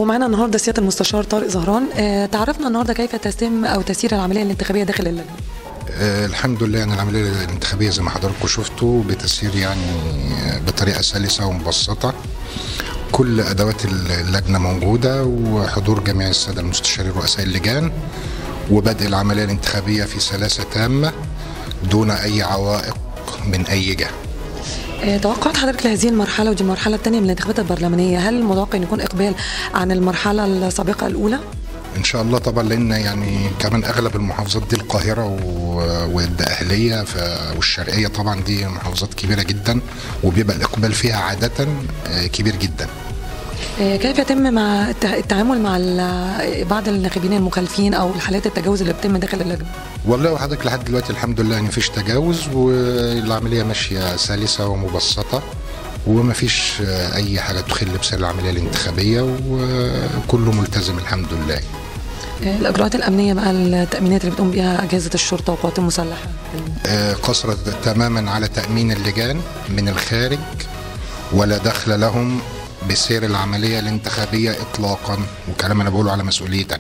ومعنا النهارده سياده المستشار طارق زهران آه، تعرفنا النهارده كيف تتم او تسير العمليه الانتخابيه داخل اللجنه آه، الحمد لله ان العمليه الانتخابيه زي ما حضراتكم شفتوا بتسير يعني بطريقه سلسه ومبسطه كل ادوات اللجنه موجوده وحضور جميع الساده المستشارين رؤساء اللجان وبدء العمليه الانتخابيه في سلاسه تامه دون اي عوائق من اي جهه آه، توقعات حضرتك لهذه المرحله ودي المرحله الثانيه من الانتخابات البرلمانيه هل متوقع ان يكون اقبال عن المرحله السابقه الاولى ان شاء الله طبعا لان يعني كمان اغلب المحافظات دي القاهره و- والدقهليه ف- والشرقيه طبعا دي محافظات كبيره جدا وبيبقى الاقبال فيها عاده آه، كبير جدا آه، كيف يتم مع الت- التعامل مع ال- بعض الناخبين المخالفين او الحالات التجاوز اللي بتتم داخل اللجنه والله وحضرتك لحد دلوقتي الحمد لله مفيش تجاوز والعمليه ماشيه سلسه ومبسطه ومفيش آه، اي حاجه تخل بسير العمليه الانتخابيه وكله ملتزم الحمد لله آه، الاجراءات الامنيه بقى التامينات اللي بتقوم بها اجهزه الشرطه والقوات المسلحه آه، قصرت تماما على تأمين اللجان من الخارج ولا دخل لهم بسير العملية الانتخابية إطلاقا وكلام أنا بقوله على مسؤوليتي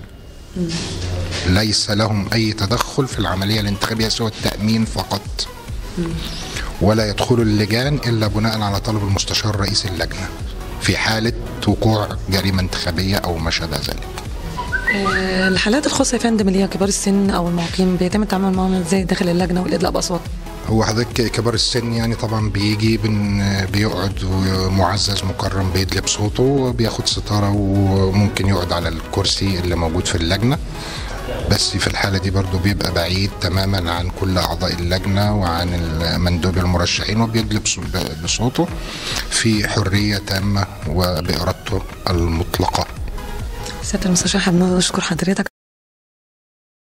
ليس لهم أي تدخل في العملية الانتخابية سوى التأمين فقط ولا يدخلوا اللجان إلا بناء على طلب المستشار رئيس اللجنة في حالة وقوع جريمة انتخابية أو ما شابه ذلك آه، الحالات الخاصه يا فندم اللي هي كبار السن او المعاقين بيتم التعامل معهم ازاي داخل اللجنه والادلاء باصوات هو حضرتك كبار السن يعني طبعا بيجي بن بيقعد معزز مكرم بيدلب صوته بياخد ستارة وممكن يقعد على الكرسي اللي موجود في اللجنة بس في الحالة دي برضو بيبقى بعيد تماما عن كل أعضاء اللجنة وعن مندوب المرشحين وبيدلب صو- بصوته في حرية تامة وبإرادته المطلقة سياده المستشار حابب نشكر حضرتك